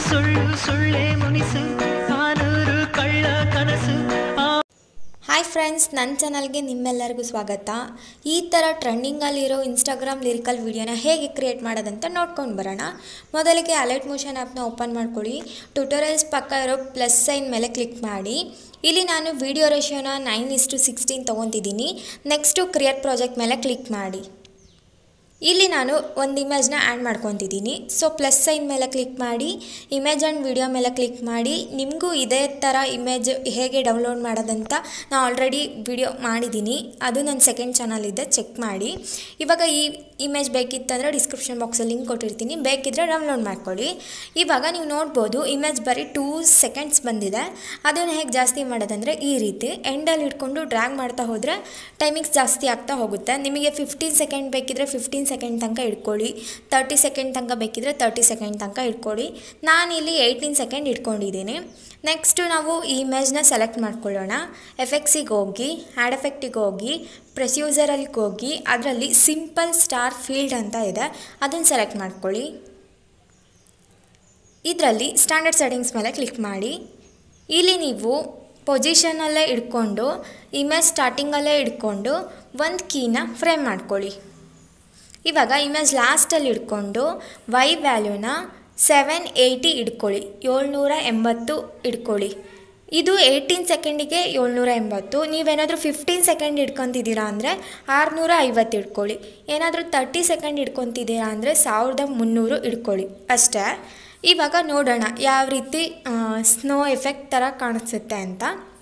ಸುಳ್ಳು ಸುಳ್ಳೆ ಮುನಿಸು ನಾನೂರು ಕಳ್ಳ ಕನಸು ಆ ಹಾಯ್ ಫ್ರೆಂಡ್ಸ್ ನನ್ನ ಚಾನಲ್ಗೆ ನಿಮ್ಮೆಲ್ಲರಿಗೂ ಸ್ವಾಗತ ಈ ಥರ ಟ್ರೆಂಡಿಂಗಲ್ಲಿರೋ ಇನ್ಸ್ಟಾಗ್ರಾಮ್ ಲಿರಿಕಲ್ ವಿಡಿಯೋನ ಹೇಗೆ ಕ್ರಿಯೇಟ್ ಮಾಡೋದಂತ ನೋಡ್ಕೊಂಡು ಬರೋಣ ಮೊದಲಿಗೆ ಅಲರ್ಟ್ ಮೋಷನ್ ಆ್ಯಪ್ನ ಓಪನ್ ಮಾಡ್ಕೊಳ್ಳಿ ಟ್ಯುಟೋರಿಯಲ್ಸ್ ಪಕ್ಕ ಇರೋ ಪ್ಲಸ್ ಸೈನ್ ಮೇಲೆ ಕ್ಲಿಕ್ ಮಾಡಿ ಇಲ್ಲಿ ನಾನು ವಿಡಿಯೋ ರೇಷಿಯೋನ ನೈನ್ ಇಸ್ಟು ಸಿಕ್ಸ್ಟೀನ್ ತೊಗೊತಿದ್ದೀನಿ ನೆಕ್ಸ್ಟು ಕ್ರಿಯೇಟ್ ಪ್ರಾಜೆಕ್ಟ್ ಮೇಲೆ ಕ್ಲಿಕ್ ಮಾಡಿ ಇಲ್ಲಿ ನಾನು ಒಂದು ಇಮೇಜ್ನ ಆ್ಯಡ್ ಮಾಡ್ಕೊತಿದ್ದೀನಿ ಸೊ ಪ್ಲಸ್ ಸೈನ್ ಮೇಲೆ ಕ್ಲಿಕ್ ಮಾಡಿ ಇಮೇಜ್ ಆ್ಯಂಡ್ ವಿಡಿಯೋ ಮೇಲೆ ಕ್ಲಿಕ್ ಮಾಡಿ ನಿಮಗೂ ಇದೇ ಥರ ಇಮೇಜ್ ಹೇಗೆ ಡೌನ್ಲೋಡ್ ಮಾಡೋದಂತ ನಾನು ಆಲ್ರೆಡಿ ವಿಡಿಯೋ ಮಾಡಿದ್ದೀನಿ ಅದು ನನ್ನ ಸೆಕೆಂಡ್ ಚಾನಲ್ ಇದೆ ಚೆಕ್ ಮಾಡಿ ಇವಾಗ ಈ ಇಮೇಜ್ ಬೇಕಿತ್ತಂದರೆ ಡಿಸ್ಕ್ರಿಪ್ಷನ್ ಬಾಕ್ಸಲ್ಲಿ ಲಿಂಕ್ ಕೊಟ್ಟಿರ್ತೀನಿ ಬೇಕಿದ್ದರೆ ಡೌನ್ಲೋಡ್ ಮಾಡ್ಕೊಳ್ಳಿ ಇವಾಗ ನೀವು ನೋಡ್ಬೋದು ಇಮೇಜ್ ಬರೀ ಟೂ ಸೆಕೆಂಡ್ಸ್ ಬಂದಿದೆ ಅದನ್ನು ಹೇಗೆ ಜಾಸ್ತಿ ಮಾಡೋದಂದರೆ ಈ ರೀತಿ ಎಂಡಲ್ಲಿ ಇಟ್ಕೊಂಡು ಡ್ರ್ಯಾಗ್ ಮಾಡ್ತಾ ಹೋದರೆ ಟೈಮಿಂಗ್ಸ್ ಜಾಸ್ತಿ ಆಗ್ತಾ ಹೋಗುತ್ತೆ ನಿಮಗೆ ಫಿಫ್ಟೀನ್ ಸೆಕೆಂಡ್ ಬೇಕಿದ್ರೆ ಫಿಫ್ಟೀನ್ ಸೆಕೆಂಡ್ ತನಕ ಇಟ್ಕೊಳ್ಳಿ ತರ್ಟಿ ಸೆಕೆಂಡ್ ತನಕ ಬೇಕಿದ್ರೆ ತರ್ಟಿ ಸೆಕೆಂಡ್ ತನಕ ಇಟ್ಕೊಳ್ಳಿ ನಾನಿಲ್ಲಿ ಏಯ್ಟೀನ್ ಸೆಕೆಂಡ್ ಇಟ್ಕೊಂಡಿದ್ದೀನಿ ನೆಕ್ಸ್ಟು ನಾವು ಈ ಇಮೇಜ್ನ ಸೆಲೆಕ್ಟ್ ಮಾಡ್ಕೊಳ್ಳೋಣ ಎಫೆಕ್ಸಿಗೆ ಹೋಗಿ ಆ್ಯಡ್ ಎಫೆಕ್ಟಿಗೆ ಹೋಗಿ ಪ್ರೆಸ್ಯೂಸರಲ್ಲಿ ಹೋಗಿ ಅದರಲ್ಲಿ ಸಿಂಪಲ್ ಸ್ಟಾರ್ ಫೀಲ್ಡ್ ಅಂತ ಇದೆ ಅದನ್ನು ಸೆಲೆಕ್ಟ್ ಮಾಡ್ಕೊಳ್ಳಿ ಇದರಲ್ಲಿ ಸ್ಟ್ಯಾಂಡರ್ಡ್ ಸೆಟ್ಟಿಂಗ್ಸ್ ಮೇಲೆ ಕ್ಲಿಕ್ ಮಾಡಿ ಇಲ್ಲಿ ನೀವು ಪೊಸಿಷನಲ್ಲೇ ಇಟ್ಕೊಂಡು ಇಮೇಜ್ ಸ್ಟಾರ್ಟಿಂಗಲ್ಲೇ ಇಟ್ಕೊಂಡು ಒಂದು ಕೀನ ಫ್ರೇಮ್ ಮಾಡ್ಕೊಳ್ಳಿ ಇವಾಗ ಇಮೇಜ್ ಲಾಸ್ಟಲ್ಲಿ ಇಟ್ಕೊಂಡು ವೈ ವ್ಯಾಲ್ಯೂನ ಸೆವೆನ್ ಏಯ್ಟಿ ಇಟ್ಕೊಳ್ಳಿ ಏಳ್ನೂರ ಎಂಬತ್ತು ಇಟ್ಕೊಳ್ಳಿ ಇದು ಏಯ್ಟೀನ್ ಸೆಕೆಂಡಿಗೆ ಏಳ್ನೂರ ಎಂಬತ್ತು ನೀವೇನಾದರೂ ಫಿಫ್ಟೀನ್ ಸೆಕೆಂಡ್ ಇಟ್ಕೊತಿದ್ದೀರಾ ಅಂದರೆ ಆರುನೂರ ಐವತ್ತು ಇಟ್ಕೊಳ್ಳಿ ಏನಾದರೂ ತರ್ಟಿ ಸೆಕೆಂಡ್ ಇಟ್ಕೊತಿದ್ದೀರಾ ಅಂದರೆ ಸಾವಿರದ ಮುನ್ನೂರು ಇಟ್ಕೊಳ್ಳಿ ಅಷ್ಟೇ ಇವಾಗ ನೋಡೋಣ ಯಾವ ರೀತಿ ಸ್ನೋ ಎಫೆಕ್ಟ್ ಥರ ಕಾಣಿಸುತ್ತೆ ಅಂತ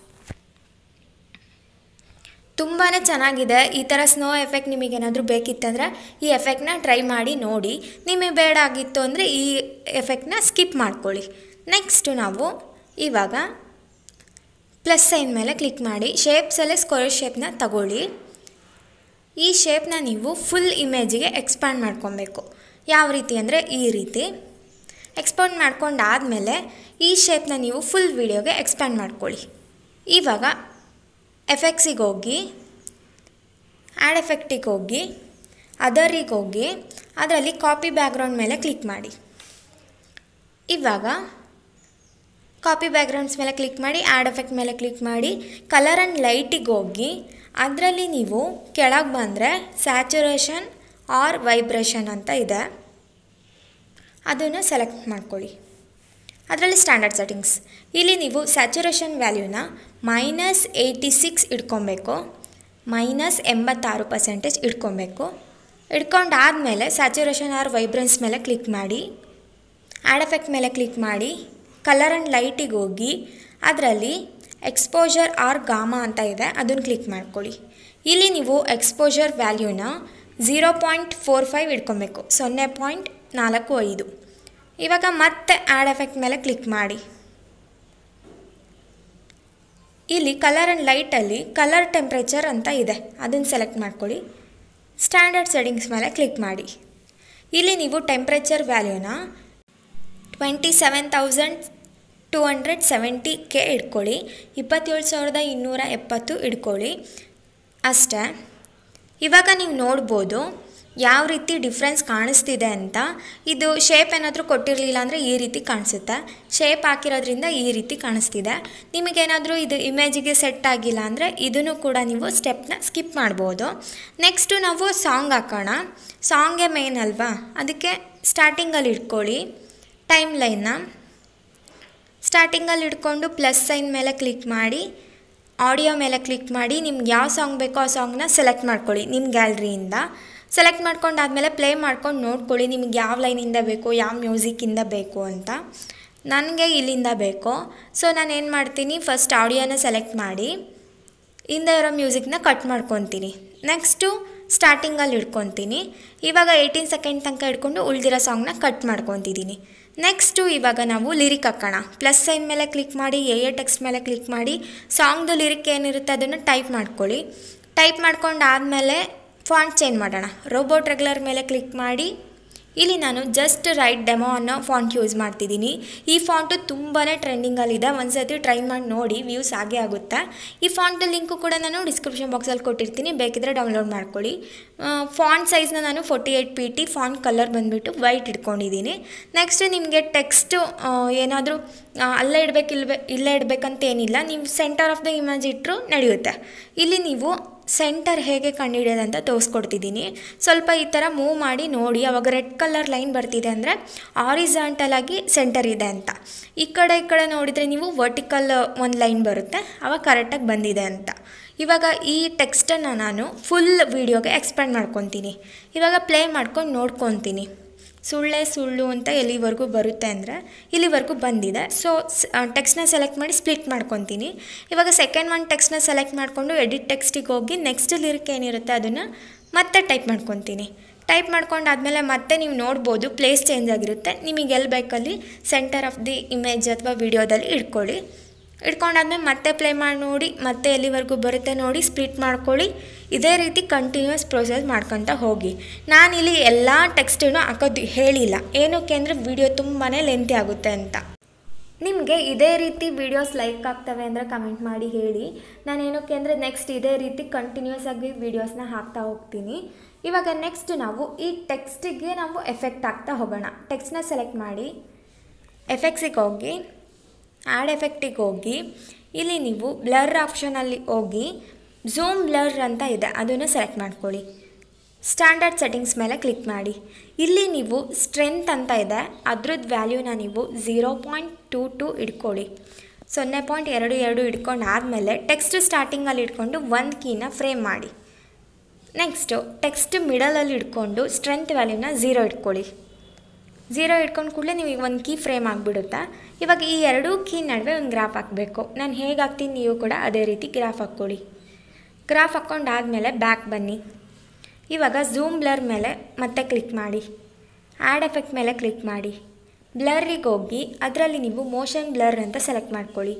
ತುಂಬಾ ಚೆನ್ನಾಗಿದೆ ಈ ಥರ ಸ್ನೋ ಎಫೆಕ್ಟ್ ನಿಮಗೇನಾದರೂ ಬೇಕಿತ್ತಂದರೆ ಈ ಎಫೆಕ್ಟ್ನ ಟ್ರೈ ಮಾಡಿ ನೋಡಿ ನಿಮಗೆ ಬೇಡ ಆಗಿತ್ತು ಅಂದರೆ ಈ ಎಫೆಕ್ಟ್ನ ಸ್ಕಿಪ್ ಮಾಡ್ಕೊಳ್ಳಿ ನೆಕ್ಸ್ಟು ನಾವು ಇವಾಗ ಪ್ಲಸ್ ಸೈನ್ ಮೇಲೆ ಕ್ಲಿಕ್ ಮಾಡಿ ಶೇಪ್ಸಲ್ಲೇ ಸ್ಕ್ವೇರ್ ಶೇಪ್ನ ತಗೊಳ್ಳಿ ಈ ಶೇಪ್ನ ನೀವು ಫುಲ್ ಇಮೇಜಿಗೆ ಎಕ್ಸ್ಪ್ಯಾಂಡ್ ಮಾಡ್ಕೊಬೇಕು ಯಾವ ರೀತಿ ಅಂದರೆ ಈ ರೀತಿ ಎಕ್ಸ್ಪಾಂಡ್ ಮಾಡ್ಕೊಂಡಾದಮೇಲೆ ಈ ಶೇಪ್ನ ನೀವು ಫುಲ್ ವಿಡಿಯೋಗೆ ಎಕ್ಸ್ಪ್ಯಾಂಡ್ ಮಾಡ್ಕೊಳ್ಳಿ ಇವಾಗ ಎಫೆಕ್ಟ್ಸಿಗೆ ಹೋಗಿ ಆ್ಯಡ್ ಎಫೆಕ್ಟಿಗೆ ಹೋಗಿ ಅದರಿಗೆ ಹೋಗಿ ಅದರಲ್ಲಿ ಕಾಪಿ ಬ್ಯಾಕ್ಗ್ರೌಂಡ್ ಮೇಲೆ ಕ್ಲಿಕ್ ಮಾಡಿ ಇವಾಗ ಕಾಪಿ ಬ್ಯಾಕ್ಗ್ರೌಂಡ್ಸ್ ಮೇಲೆ ಕ್ಲಿಕ್ ಮಾಡಿ ಆ್ಯಡ್ ಎಫೆಕ್ಟ್ ಮೇಲೆ ಕ್ಲಿಕ್ ಮಾಡಿ ಕಲರ್ ಆ್ಯಂಡ್ ಲೈಟಿಗೆ ಹೋಗಿ ಅದರಲ್ಲಿ ನೀವು ಕೆಳಗೆ ಬಂದರೆ ಸ್ಯಾಚುರೇಷನ್ ಆರ್ ವೈಬ್ರೇಷನ್ ಅಂತ ಇದೆ ಅದನ್ನು ಸೆಲೆಕ್ಟ್ ಮಾಡ್ಕೊಳ್ಳಿ ಅದರಲ್ಲಿ ಸ್ಟ್ಯಾಂಡರ್ಡ್ ಸೆಟ್ಟಿಂಗ್ಸ್ ಇಲ್ಲಿ ನೀವು ಸ್ಯಾಚುರೇಷನ್ ವ್ಯಾಲ್ಯೂನ ಮೈನಸ್ ಏಯ್ಟಿ ಸಿಕ್ಸ್ ಇಟ್ಕೊಬೇಕು ಮೈನಸ್ ಎಂಬತ್ತಾರು ಪರ್ಸೆಂಟೇಜ್ ಇಟ್ಕೊಬೇಕು ಇಟ್ಕೊಂಡಾದಮೇಲೆ ಸ್ಯಾಚುರೇಷನ್ ಆರ್ ವೈಬ್ರೆನ್ಸ್ ಮೇಲೆ ಕ್ಲಿಕ್ ಮಾಡಿ ಆ್ಯಡ್ ಎಫೆಕ್ಟ್ ಮೇಲೆ ಕ್ಲಿಕ್ ಮಾಡಿ ಕಲರ್ ಆ್ಯಂಡ್ ಲೈಟಿಗೆ ಹೋಗಿ ಅದರಲ್ಲಿ ಎಕ್ಸ್ಪೋಜರ್ ಆರ್ ಗಾಮಾ ಅಂತ ಇದೆ ಅದನ್ನು ಕ್ಲಿಕ್ ಮಾಡ್ಕೊಳ್ಳಿ ಇಲ್ಲಿ ನೀವು ಎಕ್ಸ್ಪೋಜರ್ ವ್ಯಾಲ್ಯೂನ ಝೀರೋ ಪಾಯಿಂಟ್ ಫೋರ್ ಫೈವ್ ಇಟ್ಕೊಬೇಕು ಸೊನ್ನೆ ಪಾಯಿಂಟ್ ನಾಲ್ಕು ಐದು ಇವಾಗ ಮತ್ತೆ ಆ್ಯಡ್ ಎಫೆಕ್ಟ್ ಮೇಲೆ ಕ್ಲಿಕ್ ಮಾಡಿ ಇಲ್ಲಿ ಕಲರ್ ಆ್ಯಂಡ್ ಲೈಟಲ್ಲಿ ಕಲರ್ ಟೆಂಪ್ರೇಚರ್ ಅಂತ ಇದೆ ಅದನ್ನು ಸೆಲೆಕ್ಟ್ ಮಾಡ್ಕೊಳ್ಳಿ ಸ್ಟ್ಯಾಂಡರ್ಡ್ ಸೆಟ್ಟಿಂಗ್ಸ್ ಮೇಲೆ ಕ್ಲಿಕ್ ಮಾಡಿ ಇಲ್ಲಿ ನೀವು ಟೆಂಪ್ರೇಚರ್ ವ್ಯಾಲ್ಯೂನ twenty seven thousand two hundred seventy K ಇಟ್ಕೊಳ್ಳಿ ಇಪ್ಪತ್ತೇಳು ಸಾವಿರದ ಇನ್ನೂರ ಎಪ್ಪತ್ತು ಇಟ್ಕೊಳ್ಳಿ ಅಷ್ಟೇ ಇವಾಗ ನೀವು ನೋಡ್ಬೋದು ಯಾವ ರೀತಿ ಡಿಫ್ರೆನ್ಸ್ ಕಾಣಿಸ್ತಿದೆ ಅಂತ ಇದು ಶೇಪ್ ಏನಾದರೂ ಕೊಟ್ಟಿರಲಿಲ್ಲ ಅಂದರೆ ಈ ರೀತಿ ಕಾಣಿಸುತ್ತೆ ಶೇಪ್ ಹಾಕಿರೋದ್ರಿಂದ ಈ ರೀತಿ ಕಾಣಿಸ್ತಿದೆ ನಿಮಗೇನಾದರೂ ಇದು ಇಮೇಜಿಗೆ ಸೆಟ್ ಆಗಿಲ್ಲ ಅಂದರೆ ಇದನ್ನು ಕೂಡ ನೀವು ಸ್ಟೆಪ್ನ ಸ್ಕಿಪ್ ಮಾಡ್ಬೋದು ನೆಕ್ಸ್ಟು ನಾವು ಸಾಂಗ್ ಹಾಕೋಣ ಸಾಂಗೇ ಮೇನ್ ಅಲ್ವಾ ಅದಕ್ಕೆ ಸ್ಟಾರ್ಟಿಂಗಲ್ಲಿ ಇಟ್ಕೊಳ್ಳಿ ಟೈಮ್ ಲೈನ್ನ ಸ್ಟಾರ್ಟಿಂಗಲ್ಲಿ ಇಟ್ಕೊಂಡು ಪ್ಲಸ್ ಸೈನ್ ಮೇಲೆ ಕ್ಲಿಕ್ ಮಾಡಿ ಆಡಿಯೋ ಮೇಲೆ ಕ್ಲಿಕ್ ಮಾಡಿ ನಿಮ್ಗೆ ಯಾವ ಸಾಂಗ್ ಬೇಕೋ ಆ ಸಾಂಗ್ನ ಸೆಲೆಕ್ಟ್ ಮಾಡ್ಕೊಳ್ಳಿ ನಿಮ್ಮ ಗ್ಯಾಲ್ರಿಯಿಂದ ಸೆಲೆಕ್ಟ್ ಮಾಡ್ಕೊಂಡಾದಮೇಲೆ ಪ್ಲೇ ಮಾಡ್ಕೊಂಡು ನೋಡ್ಕೊಳ್ಳಿ ನಿಮ್ಗೆ ಯಾವ ಲೈನಿಂದ ಬೇಕು ಯಾವ ಮ್ಯೂಸಿಕ್ಕಿಂದ ಬೇಕು ಅಂತ ನನಗೆ ಇಲ್ಲಿಂದ ಬೇಕು ಸೊ ನಾನು ಏನು ಮಾಡ್ತೀನಿ ಫಸ್ಟ್ ಆಡಿಯೋನ ಸೆಲೆಕ್ಟ್ ಮಾಡಿ ಹಿಂದೆ ಇರೋ ಮ್ಯೂಸಿಕ್ನ ಕಟ್ ಮಾಡ್ಕೊತೀನಿ ನೆಕ್ಸ್ಟು ಸ್ಟಾರ್ಟಿಂಗಲ್ಲಿ ಇಟ್ಕೊತೀನಿ ಇವಾಗ ಏಯ್ಟೀನ್ ಸೆಕೆಂಡ್ ತನಕ ಇಟ್ಕೊಂಡು ಉಳಿದಿರೋ ಸಾಂಗ್ನ ಕಟ್ ಮಾಡ್ಕೊತಿದ್ದೀನಿ ನೆಕ್ಸ್ಟು ಇವಾಗ ನಾವು ಲಿರಿಕ್ ಹಾಕೋಣ ಪ್ಲಸ್ ಸೈನ್ ಮೇಲೆ ಕ್ಲಿಕ್ ಮಾಡಿ ಎ ಎ ಟೆಕ್ಸ್ಟ್ ಮೇಲೆ ಕ್ಲಿಕ್ ಮಾಡಿ ಸಾಂಗ್ದು ಲಿರಿಕ್ ಏನಿರುತ್ತೆ ಅದನ್ನು ಟೈಪ್ ಮಾಡ್ಕೊಳ್ಳಿ ಟೈಪ್ ಮಾಡ್ಕೊಂಡಾದಮೇಲೆ ಫಾಂಟ್ ಚೇಂಜ್ ಮಾಡೋಣ ರೋಬೋಟ್ ರೆಗ್ಯುಲರ್ ಮೇಲೆ ಕ್ಲಿಕ್ ಮಾಡಿ ಇಲ್ಲಿ ನಾನು ಜಸ್ಟ್ ರೈಟ್ ಡೆಮೋ ಅನ್ನೋ ಫಾಂಟ್ ಯೂಸ್ ಮಾಡ್ತಿದ್ದೀನಿ ಈ ಫಾಂಟು ತುಂಬಾ ಟ್ರೆಂಡಿಂಗಲ್ಲಿದೆ ಒಂದ್ಸತಿ ಟ್ರೈ ಮಾಡಿ ನೋಡಿ ವ್ಯೂಸ್ ಆಗೇ ಆಗುತ್ತೆ ಈ ಫಾಂಟ್ ಲಿಂಕು ಕೂಡ ನಾನು ಡಿಸ್ಕ್ರಿಪ್ಷನ್ ಬಾಕ್ಸಲ್ಲಿ ಕೊಟ್ಟಿರ್ತೀನಿ ಬೇಕಿದ್ರೆ ಡೌನ್ಲೋಡ್ ಮಾಡ್ಕೊಳ್ಳಿ ಫಾಂಟ್ ಸೈಜ್ನ ನಾನು forty eight P T font colour ಬಂದುಬಿಟ್ಟು ವೈಟ್ ಇಟ್ಕೊಂಡಿದ್ದೀನಿ ನೆಕ್ಸ್ಟ್ ನಿಮಗೆ ಟೆಕ್ಸ್ಟು ಏನಾದರೂ ಅಲ್ಲೇ ಇಡಬೇಕು ಇಲ್ವೇ ಇಲ್ಲೇ ಇಡಬೇಕಂತ ಏನಿಲ್ಲ ನೀವು ಸೆಂಟರ್ ಆಫ್ ದ ಇಮೇಜ್ ಇಟ್ಟರು ನಡೆಯುತ್ತೆ ಇಲ್ಲಿ ನೀವು ಸೆಂಟರ್ ಹೇಗೆ ಕಂಡುಹಿಡಿಯೋದಂತ ತೋರಿಸ್ಕೊಡ್ತಿದ್ದೀನಿ ಸ್ವಲ್ಪ ಈ ಥರ ಮೂವ್ ಮಾಡಿ ನೋಡಿ ಅವಾಗ ರೆಡ್ ಕಲರ್ ಲೈನ್ ಬರ್ತಿದೆ ಅಂದರೆ ಆರಿಜಾಂಟಲ್ ಆಗಿ ಸೆಂಟರ್ ಇದೆ ಅಂತ ಈ ಕಡೆ ಈ ಕಡೆ ನೋಡಿದರೆ ನೀವು ವರ್ಟಿಕಲ್ ಒಂದು ಲೈನ್ ಬರುತ್ತೆ ಅವಾಗ ಕರೆಕ್ಟಾಗಿ ಬಂದಿದೆ ಅಂತ ಇವಾಗ ಈ ಟೆಕ್ಸ್ಟನ್ನು ನಾನು ಫುಲ್ ವೀಡಿಯೋಗೆ ಎಕ್ಸ್ಪ್ಯಾಂಡ್ ಮಾಡ್ಕೊತೀನಿ ಇವಾಗ ಪ್ಲೇ ಮಾಡ್ಕೊಂಡು ನೋಡ್ಕೊತೀನಿ ಸುಳ್ಳೆ ಸುಳ್ಳು ಅಂತ ಎಲ್ಲಿವರೆಗೂ ಬರುತ್ತೆ ಅಂದರೆ ಇಲ್ಲಿವರೆಗೂ ಬಂದಿದೆ ಸೊ ಟೆಕ್ಸ್ಟ್ನ ಸೆಲೆಕ್ಟ್ ಮಾಡಿ ಸ್ಪ್ಲಿಟ್ ಮಾಡ್ಕೊತೀನಿ ಇವಾಗ ಸೆಕೆಂಡ್ ಒನ್ ಟೆಕ್ಸ್ಟ್ನ ಸೆಲೆಕ್ಟ್ ಮಾಡಿಕೊಂಡು ಎಡಿಟ್ ಟೆಕ್ಸ್ಟಿಗೆ ಹೋಗಿ ನೆಕ್ಸ್ಟ್ ಲಿರಿಕ್ ಏನಿರುತ್ತೆ ಅದನ್ನು ಮತ್ತೆ ಟೈಪ್ ಮಾಡ್ಕೊತೀನಿ ಟೈಪ್ ಮಾಡ್ಕೊಂಡಾದ್ಮೇಲೆ ಮತ್ತೆ ನೀವು ನೋಡ್ಬೋದು ಪ್ಲೇಸ್ ಚೇಂಜ್ ಆಗಿರುತ್ತೆ ನಿಮಗೆ ಎಲ್ಲಿ ಬೇಕಲ್ಲಿ ಸೆಂಟರ್ ಆಫ್ ದಿ ಇಮೇಜ್ ಅಥವಾ ವಿಡಿಯೋದಲ್ಲಿ ಇಟ್ಕೊಳ್ಳಿ ಇಟ್ಕೊಂಡಾದ್ಮೇಲೆ ಮತ್ತೆ ಪ್ಲೇ ಮಾಡಿ ನೋಡಿ ಮತ್ತೆ ಎಲ್ಲಿವರೆಗೂ ಬರುತ್ತೆ ನೋಡಿ ಸ್ಪ್ಲಿಟ್ ಮಾಡ್ಕೊಳ್ಳಿ ಇದೇ ರೀತಿ ಕಂಟಿನ್ಯೂಸ್ ಪ್ರೊಸೆಸ್ ಮಾಡ್ಕೊತ ಹೋಗಿ ನಾನಿಲ್ಲಿ ಎಲ್ಲ ಟೆಕ್ಸ್ಟನ್ನು ಹಾಕೋದು ಹೇಳಿಲ್ಲ ಏನಕ್ಕೆ ಅಂದರೆ ವಿಡಿಯೋ ತುಂಬಾ ಲೆಂತಿ ಆಗುತ್ತೆ ಅಂತ ನಿಮಗೆ ಇದೇ ರೀತಿ ವೀಡಿಯೋಸ್ ಲೈಕ್ ಆಗ್ತವೆ ಅಂದರೆ ಕಮೆಂಟ್ ಮಾಡಿ ಹೇಳಿ ನಾನು ಏನಕ್ಕೆ ಅಂದರೆ ನೆಕ್ಸ್ಟ್ ಇದೇ ರೀತಿ ಕಂಟಿನ್ಯೂಸ್ ಆಗಿ ವೀಡಿಯೋಸ್ನ ಹಾಕ್ತಾ ಹೋಗ್ತೀನಿ ಇವಾಗ ನೆಕ್ಸ್ಟ್ ನಾವು ಈ ಟೆಕ್ಸ್ಟಿಗೆ ನಾವು ಎಫೆಕ್ಟ್ ಆಗ್ತಾ ಹೋಗೋಣ ಟೆಕ್ಸ್ಟ್ನ ಸೆಲೆಕ್ಟ್ ಮಾಡಿ ಎಫೆಕ್ಟ್ಸಿಗೆ ಹೋಗಿ ಆ್ಯಡ್ ಎಫೆಕ್ಟಿಗೆ ಹೋಗಿ ಇಲ್ಲಿ ನೀವು ಬ್ಲರ್ ಆಪ್ಷನಲ್ಲಿ ಹೋಗಿ ಝೂಮ್ ಬ್ಲರ್ ಅಂತ ಇದೆ ಅದನ್ನು ಸೆಲೆಕ್ಟ್ ಮಾಡ್ಕೊಳ್ಳಿ ಸ್ಟ್ಯಾಂಡರ್ಡ್ ಸೆಟ್ಟಿಂಗ್ಸ್ ಮೇಲೆ ಕ್ಲಿಕ್ ಮಾಡಿ ಇಲ್ಲಿ ನೀವು ಸ್ಟ್ರೆಂತ್ ಅಂತ ಇದೆ ಅದ್ರದ್ದು ವ್ಯಾಲ್ಯೂನ ನೀವು ಝೀರೋ ಪಾಯಿಂಟ್ ಟೂ ಟು ಇಟ್ಕೊಳ್ಳಿ ಸೊನ್ನೆ ಪಾಯಿಂಟ್ ಎರಡು ಎರಡು ಇಟ್ಕೊಂಡು ಆದಮೇಲೆ ಟೆಕ್ಸ್ಟ್ ಸ್ಟಾರ್ಟಿಂಗಲ್ಲಿ ಇಟ್ಕೊಂಡು ಒಂದು ಕೀನ ಫ್ರೇಮ್ ಮಾಡಿ ನೆಕ್ಸ್ಟು ಟೆಕ್ಸ್ಟ್ ಮಿಡಲಲ್ಲಿ ಇಟ್ಕೊಂಡು ಸ್ಟ್ರೆಂತ್ ವ್ಯಾಲ್ಯೂನ ಝೀರೋ ಇಟ್ಕೊಳ್ಳಿ ಝೀರೋ ಇಟ್ಕೊಂಡು ಕೂಡಲೇ ನೀವು ಒಂದು ಕೀ ಫ್ರೇಮ್ ಆಗಿಬಿಡುತ್ತೆ ಇವಾಗ ಈ ಎರಡೂ ಕೀ ನಡುವೆ ಒಂದು ಗ್ರಾಫ್ ಹಾಕಬೇಕು ನಾನು ಹೇಗೆ ಹಾಕ್ತೀನಿ ನೀವು ಕೂಡ ಅದೇ ರೀತಿ ಗ್ರಾಫ್ ಹಾಕ್ಕೊಳ್ಳಿ ಗ್ರಾಫ್ ಹಾಕ್ಕೊಂಡಾದಮೇಲೆ ಬ್ಯಾಕ್ ಬನ್ನಿ ಇವಾಗ ಝೂಮ್ ಬ್ಲರ್ ಮೇಲೆ ಮತ್ತೆ ಕ್ಲಿಕ್ ಮಾಡಿ ಆ್ಯಡ್ ಎಫೆಕ್ಟ್ ಮೇಲೆ ಕ್ಲಿಕ್ ಮಾಡಿ ಬ್ಲರ್ರಿಗೆ ಹೋಗಿ ಅದರಲ್ಲಿ ನೀವು ಮೋಷನ್ ಬ್ಲರ್ ಅಂತ ಸೆಲೆಕ್ಟ್ ಮಾಡ್ಕೊಳ್ಳಿ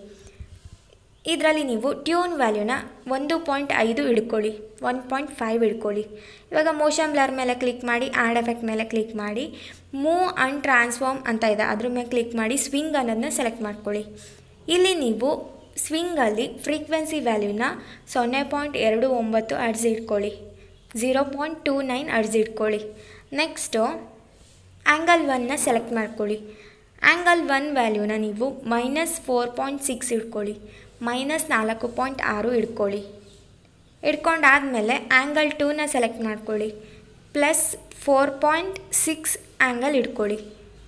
ಇದರಲ್ಲಿ ನೀವು ಟ್ಯೂನ್ ವ್ಯಾಲ್ಯೂನ ಒಂದು ಪಾಯಿಂಟ್ ಐದು ಹಿಡ್ಕೊಳ್ಳಿ ಒನ್ ಪಾಯಿಂಟ್ ಫೈವ್ ಹಿಡ್ಕೊಳ್ಳಿ ಇವಾಗ ಮೋಷನ್ ಬ್ಲರ್ ಮೇಲೆ ಕ್ಲಿಕ್ ಮಾಡಿ ಆ್ಯಡ್ ಎಫೆಕ್ಟ್ ಮೇಲೆ ಕ್ಲಿಕ್ ಮಾಡಿ ಮೂವ್ ಆ್ಯಂಡ್ ಟ್ರಾನ್ಸ್ಫಾರ್ಮ್ ಅಂತ ಇದೆ ಅದ್ರ ಮೇಲೆ ಕ್ಲಿಕ್ ಮಾಡಿ ಸ್ವಿಂಗ್ ಅನ್ನೋದನ್ನ ಸೆಲೆಕ್ಟ್ ಮಾಡ್ಕೊಳ್ಳಿ ಇಲ್ಲಿ ನೀವು ಸ್ವಿಂಗಲ್ಲಿ ಫ್ರೀಕ್ವೆನ್ಸಿ ವ್ಯಾಲ್ಯೂನ ಸೊನ್ನೆ ಪಾಯಿಂಟ್ ಎರಡು ಒಂಬತ್ತು ಅಡ್ಸ್ ಇಟ್ಕೊಳ್ಳಿ ಝೀರೋ ಪಾಯಿಂಟ್ ಟೂ ನೈನ್ ಅಡ್ಸ್ ಇಟ್ಕೊಳ್ಳಿ ನೆಕ್ಸ್ಟು ಆ್ಯಂಗಲ್ ಒನ್ನ ಸೆಲೆಕ್ಟ್ ಮಾಡ್ಕೊಳ್ಳಿ ಆ್ಯಂಗಲ್ ಒನ್ ವ್ಯಾಲ್ಯೂನ ನೀವು ಮೈನಸ್ ಫೋರ್ ಪಾಯಿಂಟ್ ಸಿಕ್ಸ್ ಇಟ್ಕೊಳ್ಳಿ ಮೈನಸ್ ನಾಲ್ಕು ಪಾಯಿಂಟ್ ಆರು ಇಟ್ಕೊಳ್ಳಿ ಇಟ್ಕೊಂಡಾದಮೇಲೆ ಆ್ಯಂಗಲ್ ಟೂನ ಸೆಲೆಕ್ಟ್ ಮಾಡ್ಕೊಳ್ಳಿ plus four point six angle ಇಟ್ಕೊಳ್ಳಿ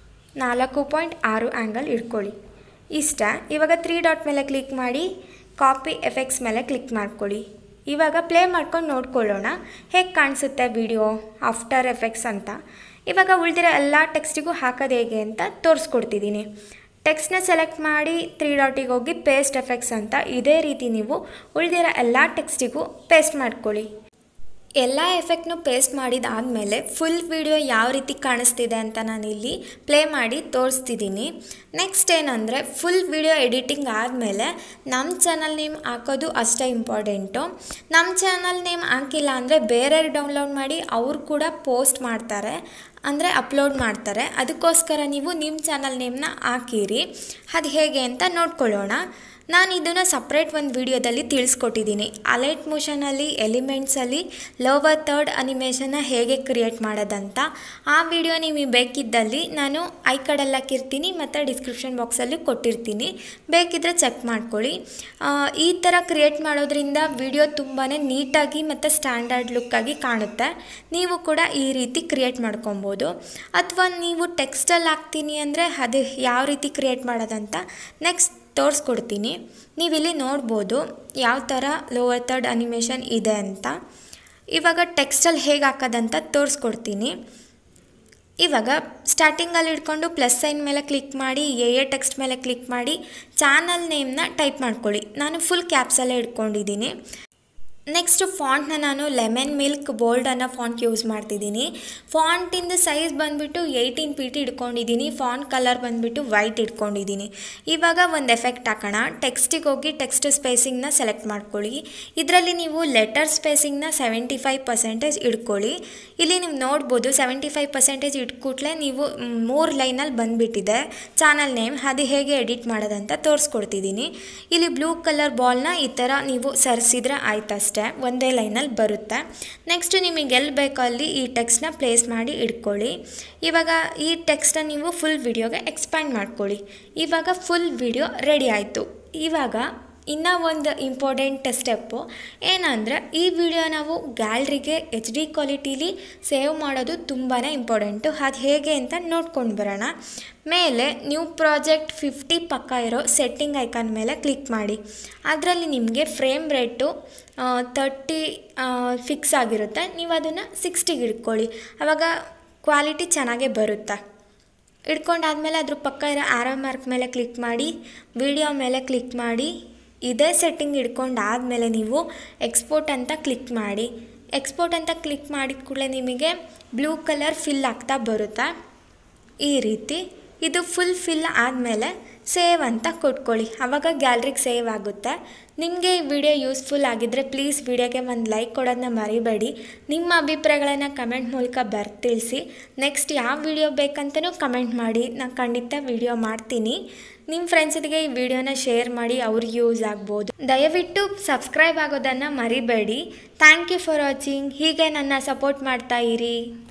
ನಾಲ್ಕು ಪಾಯಿಂಟ್ ಆರು ಆ್ಯಂಗಲ್ ಇಟ್ಕೊಳ್ಳಿ ಇಷ್ಟ ಇವಾಗ ತ್ರೀ ಡಾಟ್ ಮೇಲೆ ಕ್ಲಿಕ್ ಮಾಡಿ ಕಾಪಿ ಎಫೆಕ್ಟ್ಸ್ ಮೇಲೆ ಕ್ಲಿಕ್ ಮಾಡ್ಕೊಳ್ಳಿ ಇವಾಗ ಪ್ಲೇ ಮಾಡ್ಕೊಂಡು ನೋಡ್ಕೊಳ್ಳೋಣ ಹೇಗೆ ಕಾಣಿಸುತ್ತೆ ವಿಡಿಯೋ ಆಫ್ಟರ್ ಎಫೆಕ್ಟ್ಸ್ ಅಂತ ಇವಾಗ ಉಳಿದಿರೋ ಎಲ್ಲ ಟೆಕ್ಸ್ಟಿಗೂ ಹಾಕೋದು ಹೇಗೆ ಅಂತ ತೋರಿಸ್ಕೊಡ್ತಿದ್ದೀನಿ ಟೆಕ್ಸ್ಟ್ನ ಸೆಲೆಕ್ಟ್ ಮಾಡಿ ತ್ರೀ ಡಾಟಿಗೆ ಹೋಗಿ ಪೇಸ್ಟ್ ಎಫೆಕ್ಟ್ಸ್ ಅಂತ ಇದೇ ರೀತಿ ನೀವು ಉಳಿದಿರೋ ಎಲ್ಲ ಟೆಕ್ಸ್ಟಿಗೂ ಪೇಸ್ಟ್ ಮಾಡ್ಕೊಳ್ಳಿ ಎಲ್ಲ ಎಫೆಕ್ಟ್ನು ಪೇಸ್ಟ್ ಮಾಡಿದಾದಮೇಲೆ ಫುಲ್ ವಿಡಿಯೋ ಯಾವ ರೀತಿ ಕಾಣಿಸ್ತಿದೆ ಅಂತ ನಾನಿಲ್ಲಿ ಪ್ಲೇ ಮಾಡಿ ತೋರಿಸ್ತಿದ್ದೀನಿ ನೆಕ್ಸ್ಟ್ ಏನಂದರೆ ಫುಲ್ ವಿಡಿಯೋ ಎಡಿಟಿಂಗ್ ಆದಮೇಲೆ ನಮ್ಮ ಚಾನಲ್ ನೇಮ್ ಹಾಕೋದು ಅಷ್ಟೇ ಇಂಪಾರ್ಟೆಂಟು ನಮ್ಮ ಚಾನಲ್ ನೇಮ್ ಹಾಕಿಲ್ಲ ಅಂದರೆ ಬೇರೆಯವ್ರು ಡೌನ್ಲೋಡ್ ಮಾಡಿ ಅವ್ರು ಕೂಡ ಪೋಸ್ಟ್ ಮಾಡ್ತಾರೆ ಅಂದರೆ ಅಪ್ಲೋಡ್ ಮಾಡ್ತಾರೆ ಅದಕ್ಕೋಸ್ಕರ ನೀವು ನಿಮ್ಮ ಚಾನಲ್ ನೇಮ್ನ ಹಾಕಿರಿ ಅದು ಹೇಗೆ ಅಂತ ನೋಡ್ಕೊಳ್ಳೋಣ ನಾನು ಇದನ್ನು ಸಪ್ರೇಟ್ ಒಂದು ವಿಡಿಯೋದಲ್ಲಿ ತಿಳಿಸ್ಕೊಟ್ಟಿದ್ದೀನಿ ಅಲೈಟ್ ಮೋಷನಲ್ಲಿ ಎಲಿಮೆಂಟ್ಸಲ್ಲಿ ಲೋವರ್ ತರ್ಡ್ ಅನಿಮೇಷನ್ನ ಹೇಗೆ ಕ್ರಿಯೇಟ್ ಮಾಡೋದಂತ ಆ ವಿಡಿಯೋ ನಿಮಗೆ ಬೇಕಿದ್ದಲ್ಲಿ ನಾನು ಐ ಕಾರ್ಡಲ್ಲಿ ಹಾಕಿರ್ತೀನಿ ಮತ್ತು ಡಿಸ್ಕ್ರಿಪ್ಷನ್ ಬಾಕ್ಸಲ್ಲಿ ಕೊಟ್ಟಿರ್ತೀನಿ ಬೇಕಿದ್ದರೆ ಚೆಕ್ ಮಾಡ್ಕೊಳ್ಳಿ ಆ, ಈ ಥರ ಕ್ರಿಯೇಟ್ ಮಾಡೋದ್ರಿಂದ ವಿಡಿಯೋ ತುಂಬಾ ನೀಟಾಗಿ ಮತ್ತು ಸ್ಟ್ಯಾಂಡರ್ಡ್ ಲುಕ್ಕಾಗಿ ಕಾಣುತ್ತೆ ನೀವು ಕೂಡ ಈ ರೀತಿ ಕ್ರಿಯೇಟ್ ಮಾಡ್ಕೊಬೋದು ಅಥವಾ ನೀವು ಟೆಕ್ಸ್ಟಲ್ಲಿ ಹಾಕ್ತೀನಿ ಅಂದರೆ ಅದು ಯಾವ ರೀತಿ ಕ್ರಿಯೇಟ್ ಮಾಡೋದಂತ ನೆಕ್ಸ್ಟ್ ತೋರಿಸ್ಕೊಡ್ತೀನಿ ನೀವಿಲ್ಲಿ ನೋಡ್ಬೋದು ಯಾವ ಥರ ಲೋವರ್ ತರ್ಡ್ ಅನಿಮೇಷನ್ ಇದೆ ಅಂತ ಇವಾಗ ಟೆಕ್ಸ್ಟಲ್ಲಿ ಹೇಗೆ ಹಾಕೋದಂತ ತೋರಿಸ್ಕೊಡ್ತೀನಿ ಇವಾಗ ಸ್ಟಾರ್ಟಿಂಗಲ್ಲಿ ಇಟ್ಕೊಂಡು ಪ್ಲಸ್ ಸೈನ್ ಮೇಲೆ ಕ್ಲಿಕ್ ಮಾಡಿ ಎ ಎ ಟೆಕ್ಸ್ಟ್ ಮೇಲೆ ಕ್ಲಿಕ್ ಮಾಡಿ ಚಾನಲ್ ನೇಮ್ನ ಟೈಪ್ ಮಾಡ್ಕೊಳ್ಳಿ ನಾನು ಫುಲ್ ಕ್ಯಾಪ್ಸಲ್ಲೇ ಇಟ್ಕೊಂಡಿದ್ದೀನಿ ನೆಕ್ಸ್ಟ್ ಫಾಂಟ್ನ ನಾನು ಲೆಮನ್ ಮಿಲ್ಕ್ ಬೋಲ್ಡ್ ಅನ್ನೋ ಫಾಂಟ್ ಯೂಸ್ ಮಾಡ್ತಿದ್ದೀನಿ ಫಾಂಟಿಂದ ಸೈಜ್ ಬಂದುಬಿಟ್ಟು ಏಯ್ಟೀನ್ ಪಿ ಟಿ ಇಟ್ಕೊಂಡಿದ್ದೀನಿ ಫಾಂಟ್ ಕಲರ್ ಬಂದುಬಿಟ್ಟು ವೈಟ್ ಇಟ್ಕೊಂಡಿದ್ದೀನಿ ಇವಾಗ ಒಂದು ಎಫೆಕ್ಟ್ ಹಾಕೋಣ ಟೆಕ್ಸ್ಟಿಗೆ ಹೋಗಿ ಟೆಕ್ಸ್ಟ್ ಸ್ಪೇಸಿಂಗ್ನ ಸೆಲೆಕ್ಟ್ ಮಾಡ್ಕೊಳ್ಳಿ ಇದರಲ್ಲಿ ನೀವು ಲೆಟರ್ ಸ್ಪೇಸಿಂಗ್ನ ಸೆವೆಂಟಿ ಫೈವ್ ಪರ್ಸೆಂಟೇಜ್ ಇಟ್ಕೊಳ್ಳಿ ಇಲ್ಲಿ ನೀವು ನೋಡ್ಬೋದು ಸೆವೆಂಟಿ ಫೈವ್ ಪರ್ಸೆಂಟೇಜ್ ಇಟ್ಕೂಟ್ಲೆ ನೀವು ಮೂರು ಲೈನಲ್ಲಿ ಬಂದುಬಿಟ್ಟಿದೆ ಚಾನಲ್ ನೇಮ್ ಅದು ಹೇಗೆ ಎಡಿಟ್ ಮಾಡೋದಂತ ತೋರಿಸ್ಕೊಡ್ತಿದ್ದೀನಿ ಇಲ್ಲಿ ಬ್ಲೂ ಕಲರ್ ಬಾಲ್ನ ಈ ಥರ ನೀವು ಸರಿಸಿದ್ರೆ ಆಯ್ತಷ್ಟೇ ಒಂದೇ ಲೈನಲ್ಲಿ ಬರುತ್ತೆ ನೆಕ್ಸ್ಟ್ ನಿಮಗೆ ಎಲ್ಲಿ ಬೇಕೋ ಅಲ್ಲಿ ಈ ಟೆಕ್ಸ್ಟ್ನ ಪ್ಲೇಸ್ ಮಾಡಿ ಇಟ್ಕೊಳ್ಳಿ ಇವಾಗ ಈ ಟೆಕ್ಸ್ಟ್ನ ನೀವು ಫುಲ್ ವಿಡಿಯೋಗೆ ಎಕ್ಸ್ಪ್ಯಾಂಡ್ ಮಾಡ್ಕೊಳ್ಳಿ ಇವಾಗ ಫುಲ್ ವಿಡಿಯೋ ರೆಡಿ ಆಯಿತು ಇವಾಗ ಇನ್ನೂ ಒಂದು ಇಂಪಾರ್ಟೆಂಟ್ ಸ್ಟೆಪ್ಪು ಏನಂದರೆ ಈ ವಿಡಿಯೋ ನಾವು ಗ್ಯಾಲ್ರಿಗೆ ಎಚ್ ಡಿ ಕ್ವಾಲಿಟೀಲಿ ಸೇವ್ ಮಾಡೋದು ತುಂಬಾ ಇಂಪಾರ್ಟೆಂಟು ಅದು ಹೇಗೆ ಅಂತ ನೋಡ್ಕೊಂಡು ಬರೋಣ ಮೇಲೆ ನ್ಯೂ ಪ್ರಾಜೆಕ್ಟ್ ಫಿಫ್ಟಿ ಪಕ್ಕ ಇರೋ ಸೆಟ್ಟಿಂಗ್ ಐಕಾನ್ ಮೇಲೆ ಕ್ಲಿಕ್ ಮಾಡಿ ಅದರಲ್ಲಿ ನಿಮಗೆ ಫ್ರೇಮ್ ರೇಟು ತರ್ಟಿ ಫಿಕ್ಸ್ ಆಗಿರುತ್ತೆ ನೀವು ಅದನ್ನು ಸಿಕ್ಸ್ಟಿಗೆ ಇಟ್ಕೊಳ್ಳಿ ಆವಾಗ ಕ್ವಾಲಿಟಿ ಚೆನ್ನಾಗೇ ಬರುತ್ತೆ ಇಟ್ಕೊಂಡಾದ್ಮೇಲೆ ಅದ್ರ ಪಕ್ಕ ಇರೋ ಆರೋ ಮಾರ್ಕ್ ಮೇಲೆ ಕ್ಲಿಕ್ ಮಾಡಿ ವಿಡಿಯೋ ಮೇಲೆ ಕ್ಲಿಕ್ ಮಾಡಿ ಇದೇ ಸೆಟ್ಟಿಂಗ್ ಇಟ್ಕೊಂಡಾದಮೇಲೆ ನೀವು ಎಕ್ಸ್ಪೋರ್ಟ್ ಅಂತ ಕ್ಲಿಕ್ ಮಾಡಿ ಎಕ್ಸ್ಪೋರ್ಟ್ ಅಂತ ಕ್ಲಿಕ್ ಮಾಡಿದ ಕೂಡಲೇ ನಿಮಗೆ ಬ್ಲೂ ಕಲರ್ ಫಿಲ್ ಆಗ್ತಾ ಬರುತ್ತೆ ಈ ರೀತಿ ಇದು ಫುಲ್ ಫಿಲ್ ಆದಮೇಲೆ ಸೇವ್ ಅಂತ ಕೊಟ್ಕೊಳ್ಳಿ ಆವಾಗ ಗ್ಯಾಲ್ರಿಗೆ ಸೇವ್ ಆಗುತ್ತೆ ನಿಮಗೆ ಈ ವಿಡಿಯೋ ಯೂಸ್ಫುಲ್ ಆಗಿದ್ದರೆ ಪ್ಲೀಸ್ ವಿಡಿಯೋಗೆ ಒಂದು ಲೈಕ್ ಕೊಡೋದನ್ನ ಮರಿಬೇಡಿ ನಿಮ್ಮ ಅಭಿಪ್ರಾಯಗಳನ್ನು ಕಮೆಂಟ್ ಮೂಲಕ ಬರ್ತಿಳಿಸಿ ನೆಕ್ಸ್ಟ್ ಯಾವ ವಿಡಿಯೋ ಬೇಕಂತಲೂ ಕಮೆಂಟ್ ಮಾಡಿ ನಾನು ಖಂಡಿತ ವಿಡಿಯೋ ಮಾಡ್ತೀನಿ ನಿಮ್ಮ ಫ್ರೆಂಡ್ಸಿಗೆ ಈ ವಿಡಿಯೋನ ಶೇರ್ ಮಾಡಿ ಅವ್ರಿಗೆ ಯೂಸ್ ಆಗ್ಬೋದು ದಯವಿಟ್ಟು ಸಬ್ಸ್ಕ್ರೈಬ್ ಆಗೋದನ್ನು ಮರಿಬೇಡಿ ಥ್ಯಾಂಕ್ ಯು ಫಾರ್ ವಾಚಿಂಗ್ ಹೀಗೆ ನನ್ನ ಸಪೋರ್ಟ್ ಮಾಡ್ತಾ ಇರಿ